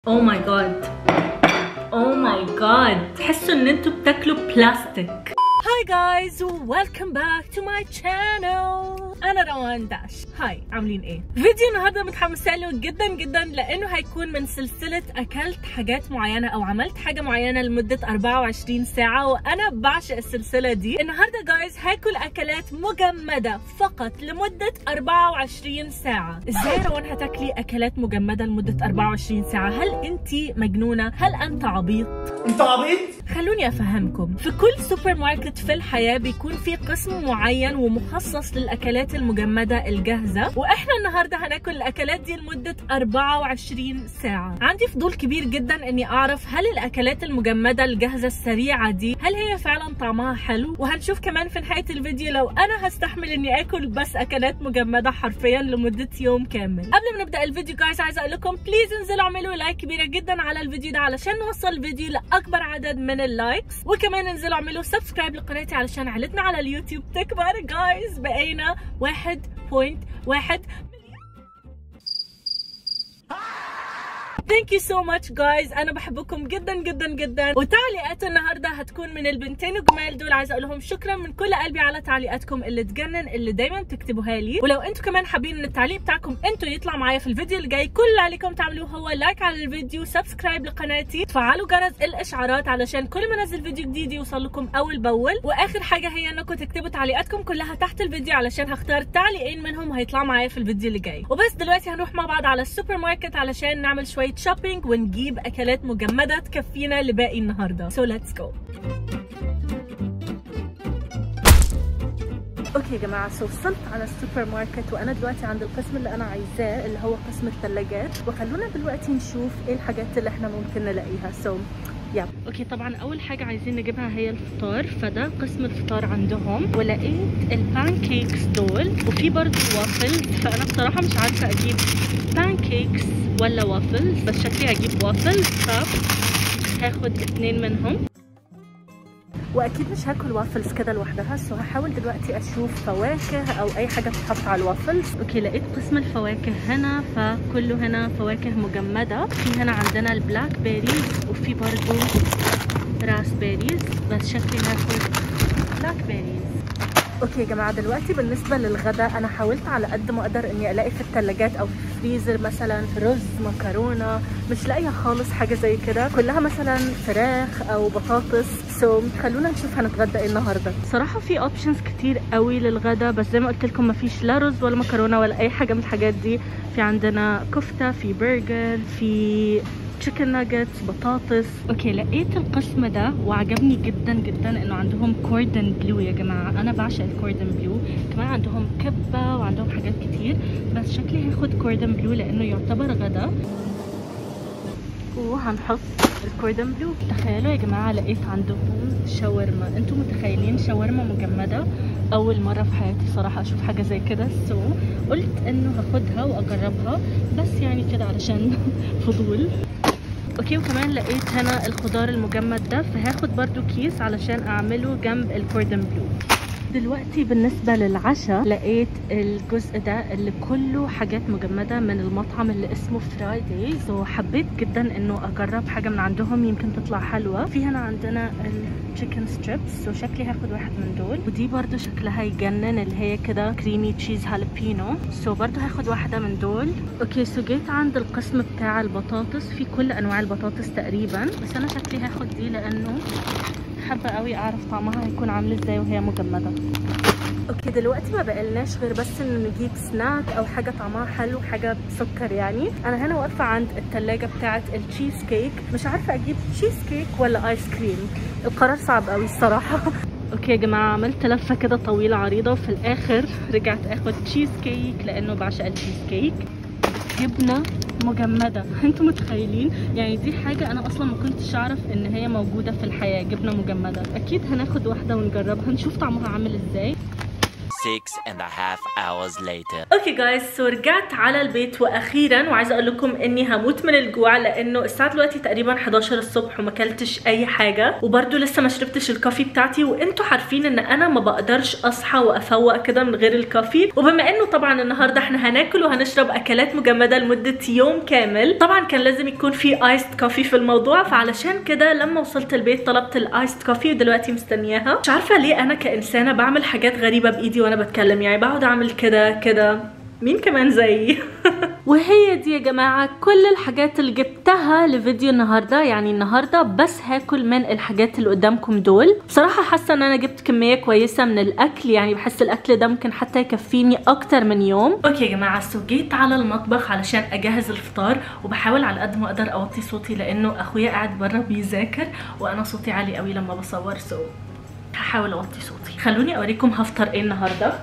او ماي جاد او ماي جاد تحسوا ان انتوا بتاكلوا بلاستيك هاي جايز ويلكم باك تو ماي channel انا روان داش هاي عاملين ايه فيديو النهارده متحمسه له جدا جدا لانه هيكون من سلسله اكلت حاجات معينه او عملت حاجه معينه لمده 24 ساعه وانا بعشق السلسله دي النهارده جايز هاكل اكلات مجمده فقط لمده 24 ساعه ازاي يا روان هتاكلي اكلات مجمده لمده 24 ساعه هل انت مجنونه هل انت عبيط انت عبيط؟ خلوني افهمكم في كل سوبر ماركت في الحياه بيكون في قسم معين ومخصص للاكلات المجمده الجاهزه واحنا النهارده هناكل الاكلات دي لمده 24 ساعه عندي فضول كبير جدا اني اعرف هل الاكلات المجمده الجاهزه السريعه دي هل هي فعلا طعمها حلو وهنشوف كمان في نهايه الفيديو لو انا هستحمل اني اكل بس اكلات مجمده حرفيا لمده يوم كامل قبل ما نبدا الفيديو جايز عايزه اقول لكم بليز انزلوا اعملوا لايك كبيره جدا على الفيديو ده علشان نوصل الفيديو لاكبر عدد من اللايكس وكمان انزلوا اعملوا سبسكرايب لقناتي عليشان عائلتنا على اليوتيوب تكبر جايز بقينا 1.1 ثانك يو سو ماتش جايز انا بحبكم جدا جدا جدا وتعليقات النهارده هتكون من البنتين الجمال دول عايزه اقول لهم شكرا من كل قلبي على تعليقاتكم اللي تجنن اللي دايما بتكتبوها لي ولو انتوا كمان حابين ان التعليق بتاعكم انتوا يطلع معايا في الفيديو اللي جاي كل اللي عليكم تعملوه هو لايك على الفيديو سبسكرايب لقناتي تفعلوا جرس الاشعارات علشان كل ما انزل فيديو جديد يوصل لكم اول باول واخر حاجه هي انكم تكتبوا تعليقاتكم كلها تحت الفيديو علشان هختار تعليقين منهم هيطلعوا معايا في الفيديو اللي جاي وبس دلوقتي هنروح مع بعض على السوبر ماركت علشان نعمل شويه شوبينج ونجيب اكلات مجمده تكفينا لباقي النهارده سو ليتس جو اوكي يا جماعه سو وصلت على السوبر ماركت وانا دلوقتي عند القسم اللي انا عايزاه اللي هو قسم الثلاجات وخلونا دلوقتي نشوف ايه الحاجات اللي احنا ممكن نلاقيها سو يلا اوكي طبعا اول حاجه عايزين نجيبها هي الفطار فده قسم الفطار عندهم ولقيت البان كيكس دول وفي برضه وافلز فانا بصراحه مش عارفه اجيب بان كيكس ولا وافلز بس شكلي هجيب وافلز فهاخد اتنين منهم واكيد مش هاكل وافلز كده لوحدها سو هحاول دلوقتي اشوف فواكه او اي حاجه تتحط على الوافلز اوكي لقيت قسم الفواكه هنا فكله هنا فواكه مجمده في هنا عندنا البلاك بيريز وفي برضو راسبيريز بس شكلي هاخد بلاك بيريز اوكي يا جماعه دلوقتي بالنسبه للغداء انا حاولت على قد ما اقدر اني الاقي في الثلاجات او في الفريزر مثلا رز مكرونه مش لاقيه خالص حاجه زي كده كلها مثلا فراخ او بطاطس سو خلونا نشوف هنتغدى ايه النهارده صراحه في اوبشنز كتير قوي للغدا بس زي ما قلت لكم مفيش لا رز ولا مكرونه ولا اي حاجه من الحاجات دي في عندنا كفته في برجر في تشيكن ناجتس بطاطس اوكي لقيت القسم ده وعجبني جدا جدا انه عندهم كوردن بلو يا جماعه انا بعشق الكوردن بلو كمان عندهم كبه وعندهم حاجات كتير بس شكلي هاخد كوردن بلو لانه يعتبر غدا وهنحط الكوردن بلو تخيلوا يا جماعه لقيت عندهم شاورما انتوا متخيلين شاورما مجمده اول مره في حياتي صراحه اشوف حاجه زي كده سو قلت انه هاخدها واجربها بس يعني كده علشان فضول اوكي وكمان لقيت هنا الخضار المجمد ده فهاخد برضو كيس علشان اعمله جنب الكوردن بلو دلوقتي بالنسبة للعشاء لقيت الجزء ده اللي كله حاجات مجمدة من المطعم اللي اسمه فرايدايز وحبيت جدا انه اجرب حاجة من عندهم يمكن تطلع حلوة في هنا عندنا التشيكن ستريبس وشكلي هاخد واحد من دول ودي برضو شكلها يجنن اللي هي كده كريمي تشيز هالبينو سو برضو هاخد واحدة من دول اوكي سو جيت عند القسم بتاع البطاطس في كل انواع البطاطس تقريبا بس انا شكلي هاخد دي لانه حابه قوي اعرف طعمها هيكون عامل ازاي وهي مجمده اوكي دلوقتي ما بقلناش غير بس انه نجيب سناك او حاجه طعمها حلو حاجه بسكر يعني انا هنا واقفه عند الثلاجه بتاعه التشيز كيك مش عارفه اجيب تشيز كيك ولا ايس كريم القرار صعب قوي الصراحه اوكي يا جماعه عملت لفه كده طويله عريضه وفي الاخر رجعت اخد تشيز كيك لانه بعشق التشيز كيك جبنه مجمده انتوا متخيلين يعني دي حاجه انا اصلا ما كنتش اعرف ان هي موجوده في الحياه جبنه مجمده اكيد هناخد واحده ونجربها نشوف طعمها عامل ازاي Six and a half hours later. اوكي جايز سو رجعت على البيت واخيرا وعايزه اقول لكم اني هموت من الجوع لانه الساعه دلوقتي تقريبا 11 الصبح وما اكلتش اي حاجه وبرده لسه ما شربتش الكافي بتاعتي وانتوا عارفين ان انا ما بقدرش اصحى وافوق كده من غير الكافي وبما انه طبعا النهارده احنا هناكل وهنشرب اكلات مجمده لمده يوم كامل طبعا كان لازم يكون في ايست كافي في الموضوع فعلشان كده لما وصلت البيت طلبت الايست كافي ودلوقتي مستنياها مش عارفه ليه انا كانسانه بعمل حاجات غريبه بايدي وانا بتكلم يعني بقعد اعمل كده كده مين كمان زيي وهي دي يا جماعة كل الحاجات اللي جبتها لفيديو النهاردة يعني النهاردة بس هاكل من الحاجات اللي قدامكم دول بصراحة حاسة ان انا جبت كمية كويسة من الاكل يعني بحس الاكل ده ممكن حتى يكفيني اكتر من يوم اوكي يا جماعة سو جيت على المطبخ علشان اجهز الفطار وبحاول على قد ما اقدر اوطي صوتي لانه اخويا قاعد بره بيذاكر وانا صوتي عالي قوي لما بصور سو هحاول اوطي صوتي خلوني اوريكم هفطر ايه النهارده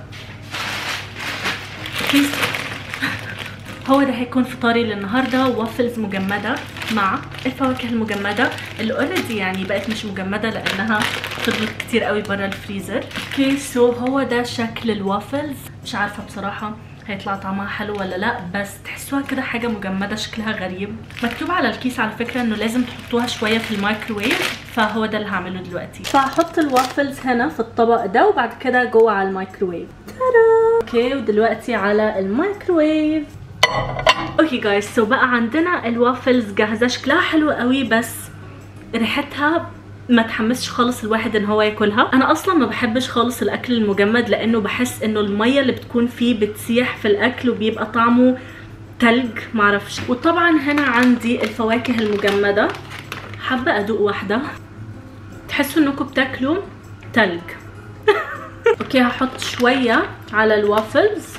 كيس هو ده هيكون فطاري للنهارده وافلز مجمده مع الفواكه المجمده اللي اوريدي يعني بقت مش مجمده لانها فضلت كتير قوي بره الفريزر اوكي سو هو ده شكل الوافلز مش عارفه بصراحه هيطلع طعمها حلو ولا لا بس تحسوها كده حاجه مجمده شكلها غريب مكتوب على الكيس على فكره انه لازم تحطوها شويه في الميكروويف فهو ده اللي هعمله دلوقتي فهحط الوافلز هنا في الطبق ده وبعد كده جوه على الميكروويف تادا اوكي ودلوقتي على الميكروويف اوكي جايز سو بقى عندنا الوافلز جاهزه شكلها حلو قوي بس ريحتها ما تحمسش خالص الواحد ان هو ياكلها انا اصلا ما بحبش خالص الاكل المجمد لانه بحس انه الميه اللي بتكون فيه بتسيح في الاكل وبيبقى طعمه تلج معرفش وطبعا هنا عندي الفواكه المجمده حابه ادوق واحده تحسوا انكم بتاكلوا تلج اوكي هحط شويه على الوافلز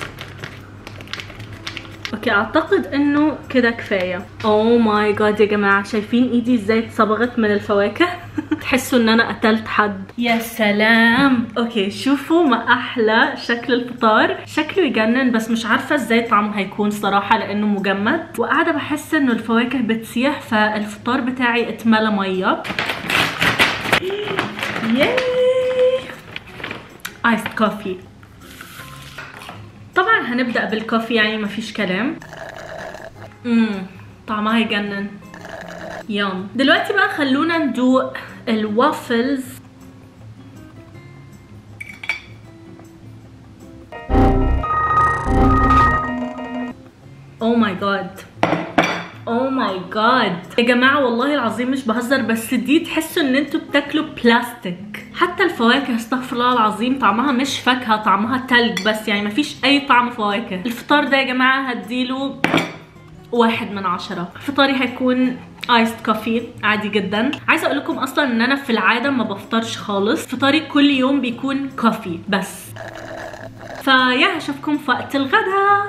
اوكي اعتقد انه كده كفايه اوه ماي جاد يا جماعه شايفين ايدي ازاي اتصبغت من الفواكه تحسوا ان انا قتلت حد يا سلام اوكي شوفوا ما احلى شكل الفطار شكله يجنن بس مش عارفه ازاي طعمه هيكون صراحه لانه مجمد وقاعده بحس انه الفواكه بتسيح فالفطار بتاعي اتملى ميه ياي ايس كوفي طبعا هنبدا بالكوفي يعني مفيش كلام امم طعمها يجنن يوم دلوقتي بقى خلونا ندوق الوافلز او ماي جاد او ماي جاد يا جماعه والله العظيم مش بهزر بس دي تحسوا ان انتوا بتاكلوا بلاستيك حتى الفواكه استغفر الله العظيم طعمها مش فاكهه طعمها تلج بس يعني مفيش اي طعم فواكه الفطار ده يا جماعه هديله واحد من عشرة فطاري هيكون ايست كوفي عادي جدا عايزه اقول لكم اصلا ان انا في العاده ما بفطرش خالص فطاري كل يوم بيكون كوفي بس فيا هشوفكم في وقت الغدا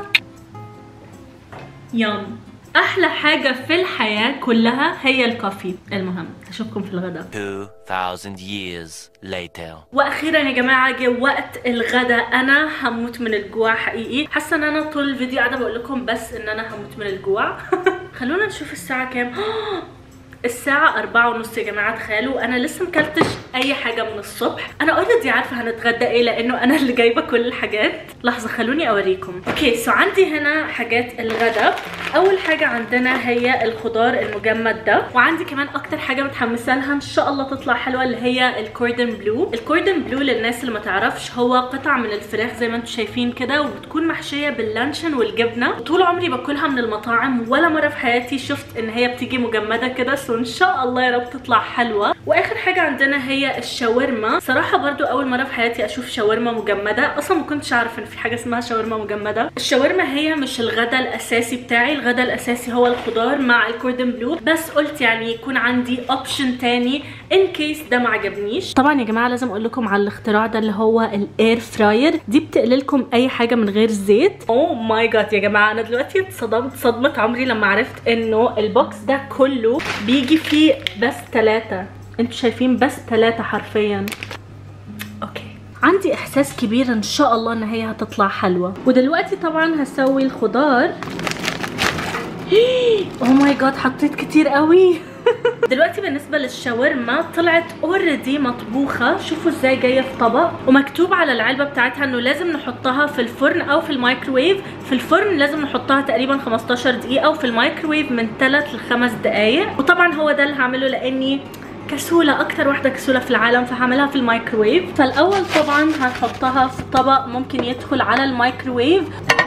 يوم احلى حاجه في الحياه كلها هي الكوفي المهم اشوفكم في الغداء 2000 years later. واخيرا يا جماعه جه وقت الغدا انا هموت من الجوع حقيقي حاسه ان انا طول الفيديو قاعده بقول لكم بس ان انا هموت من الجوع خلونا نشوف الساعه كام الساعة أربعة ونص يا جماعة تخيلوا أنا لسه مكلتش أي حاجة من الصبح أنا اوريدي عارفة هنتغدى إيه لأنه أنا اللي جايبة كل الحاجات لحظة خلوني أوريكم أوكي سو عندي هنا حاجات الغدا أول حاجة عندنا هي الخضار المجمد ده وعندي كمان أكتر حاجة متحمسة لها إن شاء الله تطلع حلوة اللي هي الكوردن بلو الكوردن بلو للناس اللي ما تعرفش هو قطع من الفراخ زي ما انتم شايفين كده وبتكون محشية باللانشون والجبنة طول عمري باكلها من المطاعم ولا مرة في حياتي شفت إن هي بتيجي مجمدة كده سو ان شاء الله يا رب تطلع حلوه واخر حاجه عندنا هي الشاورما صراحه برضو اول مره في حياتي اشوف شاورما مجمده اصلا ما كنتش اعرف ان في حاجه اسمها شاورما مجمده الشاورما هي مش الغدا الاساسي بتاعي الغدا الاساسي هو الخضار مع الكوردن بلو بس قلت يعني يكون عندي اوبشن تاني ان كيس ده ما عجبنيش طبعا يا جماعه لازم اقول لكم على الاختراع ده اللي هو الاير فراير دي بتقلل لكم اي حاجه من غير زيت اوه ماي جاد يا جماعه انا دلوقتي اتصدمت صدمه عمري لما عرفت انه البوكس ده كله بيجي فيه بس ثلاثة انتوا شايفين بس ثلاثة حرفيا اوكي عندي احساس كبير ان شاء الله ان هي هتطلع حلوة ودلوقتي طبعا هسوي الخضار اوه ماي جاد حطيت كتير قوي دلوقتي بالنسبه للشاورما طلعت اوريدي مطبوخه شوفوا ازاي جايه في طبق ومكتوب على العلبه بتاعتها انه لازم نحطها في الفرن او في الميكروويف في الفرن لازم نحطها تقريبا 15 دقيقه وفي الميكروويف من 3 ل 5 دقائق وطبعا هو ده اللي هعمله لاني كسولة أكتر واحدة كسولة في العالم فهعملها في الميكروويف فالأول طبعا هنحطها في طبق ممكن يدخل على الميكروويف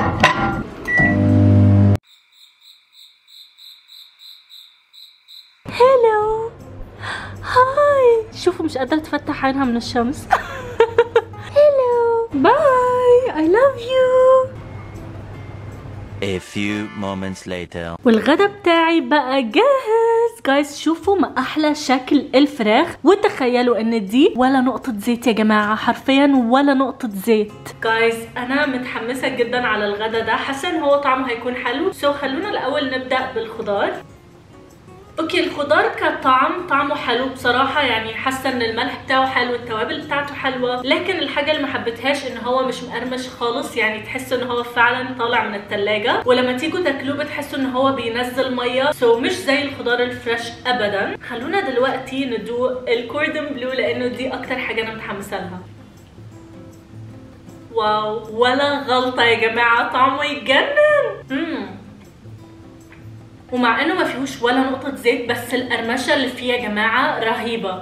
هلو هاي شوفوا مش قادرة تفتح عينها من الشمس هلو باي I love you A few moments later. والغدا بتاعي بقى جاهز جايز شوفوا ما احلى شكل الفراخ وتخيلوا ان دي ولا نقطة زيت يا جماعة حرفيا ولا نقطة زيت جايز انا متحمسة جدا على الغدا ده حاسة ان هو طعمه هيكون حلو سو خلونا الاول نبدأ بالخضار اوكي الخضار كطعم طعمه حلو بصراحه يعني حاسه ان الملح بتاعه حلو التوابل بتاعته حلوه لكن الحاجه اللي ما حبيتهاش ان هو مش مقرمش خالص يعني تحسوا ان هو فعلا طالع من التلاجة ولما تيجوا تاكلوه بتحسوا ان هو بينزل ميه سو مش زي الخضار الفريش ابدا خلونا دلوقتي ندوق الكوردن بلو لانه دي اكتر حاجه انا متحمسه لها واو ولا غلطه يا جماعه طعمه يتجنن مم. ومع انه ما فيهوش ولا نقطة زيت بس القرمشة اللي فيه يا جماعة رهيبة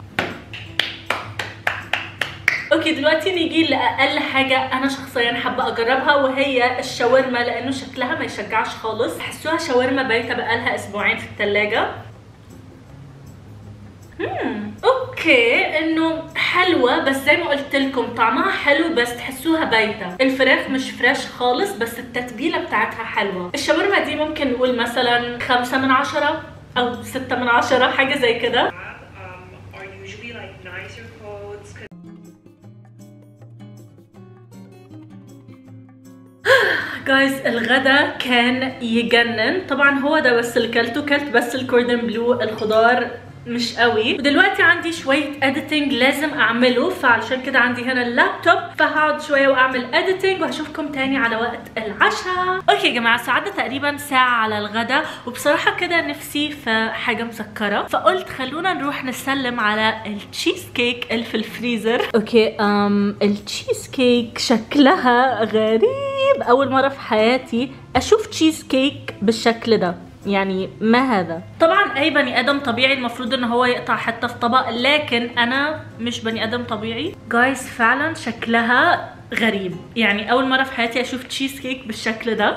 اوكي دلوقتي نيجي لاقل حاجة انا شخصيا حابة اجربها وهي الشاورما لانه شكلها ما يشجعش خالص تحسوها شاورما بايتة بقالها اسبوعين في التلاجة مم. اوكي انه حلوه بس زي ما قلت لكم طعمها حلو بس تحسوها بايته الفراخ مش فريش خالص بس التتبيله بتاعتها حلوه الشاورما دي ممكن نقول مثلا خمسة من عشرة او ستة من عشرة حاجه زي كده um, are usually like nicer coats. جايز الغدا كان يجنن طبعا هو ده بس اللي كلته كلت بس الكوردن بلو الخضار مش قوي ودلوقتي عندي شويه اديتنج لازم اعمله فعلشان كده عندي هنا اللابتوب فهقعد شويه واعمل اديتنج وهشوفكم تاني على وقت العشاء اوكي يا جماعه ساعدنا تقريبا ساعه على الغدا وبصراحه كده نفسي في حاجه مسكره فقلت خلونا نروح نسلم على التشيز كيك اللي في الفريزر اوكي ام التشيز كيك شكلها غريب اول مره في حياتي اشوف تشيز كيك بالشكل ده يعني ما هذا طبعا اي بني ادم طبيعي المفروض ان هو يقطع حته في طبق لكن انا مش بني ادم طبيعي جايز فعلا شكلها غريب يعني اول مره في حياتي اشوف تشيز كيك بالشكل ده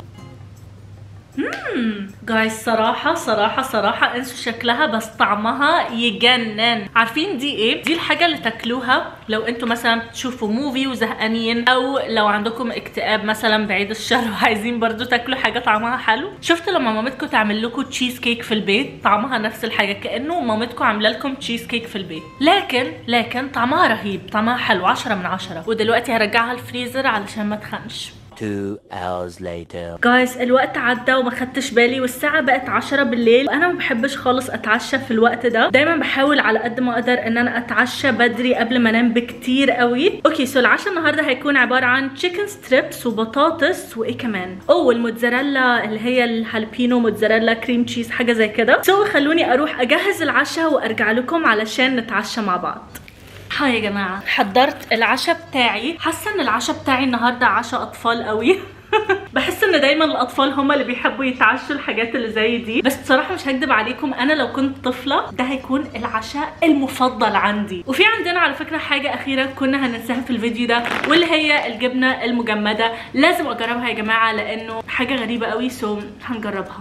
مم جايز صراحة صراحة صراحة انسوا شكلها بس طعمها يجنن عارفين دي ايه؟ دي الحاجة اللي تاكلوها لو انتوا مثلا تشوفوا موفي وزهقانين او لو عندكم اكتئاب مثلا بعيد الشر وعايزين برضو تاكلوا حاجة طعمها حلو شفت لما مامتكم تعمل لكم تشيز كيك في البيت طعمها نفس الحاجة كأنه مامتكم عاملة لكم تشيز كيك في البيت لكن لكن طعمها رهيب طعمها حلو عشرة من عشرة ودلوقتي هرجعها الفريزر علشان ما تخنش Two hours later. جايز الوقت عدى وما خدتش بالي والساعة بقت عشرة بالليل انا ما بحبش خالص اتعشى في الوقت ده دايما بحاول على قد ما اقدر ان انا اتعشى بدري قبل ما انام بكتير قوي اوكي سو العشاء النهارده هيكون عبارة عن تشيكن ستريبس وبطاطس وايه كمان اوه والموتزاريلا اللي هي الهالبينو موتزاريلا كريم تشيز حاجة زي كده سو خلوني اروح اجهز العشاء وارجع لكم علشان نتعشى مع بعض هاي يا جماعه حضرت العشاء بتاعي حاسه ان العشاء بتاعي النهارده عشاء اطفال قوي بحس ان دايما الاطفال هم اللي بيحبوا يتعشوا الحاجات اللي زي دي بس بصراحه مش هكدب عليكم انا لو كنت طفله ده هيكون العشاء المفضل عندي وفي عندنا على فكره حاجه اخيره كنا هننساها في الفيديو ده واللي هي الجبنه المجمده لازم اجربها يا جماعه لانه حاجه غريبه قوي سو هنجربها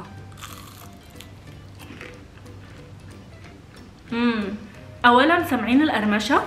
امم اولا سامعين القرمشه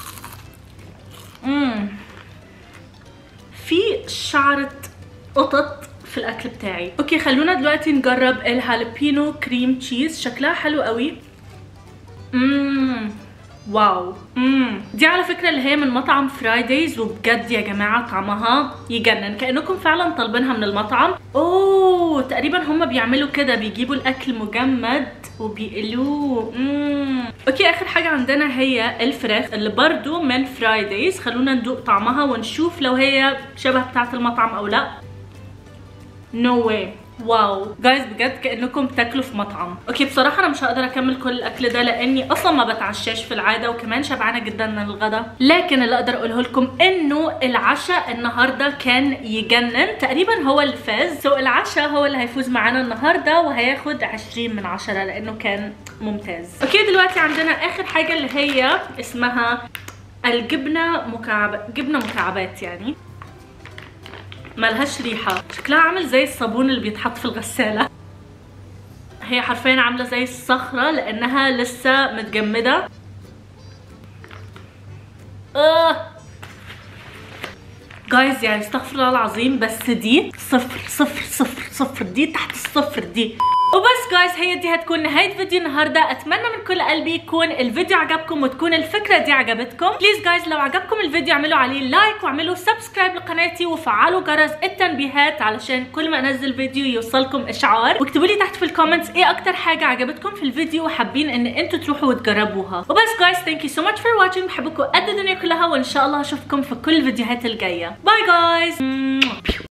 امم في شعرة قطط في الاكل بتاعي اوكي خلونا دلوقتي نجرب الهالبينو كريم تشيز شكلها حلو قوي امم واو امم دي على فكره اللي هي من مطعم فرايدايز وبجد يا جماعه طعمها يجنن كانكم فعلا طالبينها من المطعم اوه تقريبا هم بيعملوا كده بيجيبوا الاكل مجمد وبيقلوه امم اوكي اخر حاجه عندنا هي الفراخ اللي برضو من فرايدايز خلونا ندوق طعمها ونشوف لو هي شبه بتاعه المطعم او لا نو no واي واو جايز بجد كانكم بتاكلوا في مطعم اوكي بصراحه انا مش هقدر اكمل كل الاكل ده لاني اصلا ما بتعشاش في العاده وكمان شبعانه جدا من الغدا لكن اللي اقدر اقوله لكم انه العشاء النهارده كان يجنن تقريبا هو اللي فاز سو العشاء هو اللي هيفوز معانا النهارده وهياخد 20 من 10 لانه كان ممتاز اوكي دلوقتي عندنا اخر حاجه اللي هي اسمها الجبنه مكعب جبنه مكعبات يعني ملهاش ريحة شكلها عامل زي الصابون اللي بيتحط في الغسالة هي حرفيا عاملة زي الصخرة لأنها لسه متجمدة آه. جايز يعني استغفر الله العظيم بس دي صفر صفر صفر صفر دي تحت الصفر دي وبس جايز هي دي هتكون نهاية فيديو النهاردة اتمنى من كل قلبي يكون الفيديو عجبكم وتكون الفكرة دي عجبتكم بليز جايز لو عجبكم الفيديو اعملوا عليه لايك واعملوا سبسكرايب لقناتي وفعلوا جرس التنبيهات علشان كل ما انزل فيديو يوصلكم اشعار واكتبوا لي تحت في الكومنتس ايه اكتر حاجة عجبتكم في الفيديو وحابين ان انتوا تروحوا وتجربوها وبس جايز ثانك يو سو ماتش فور واتشنج بحبكم قد الدنيا كلها وان شاء الله اشوفكم في كل الفيديوهات الجاية باي جايز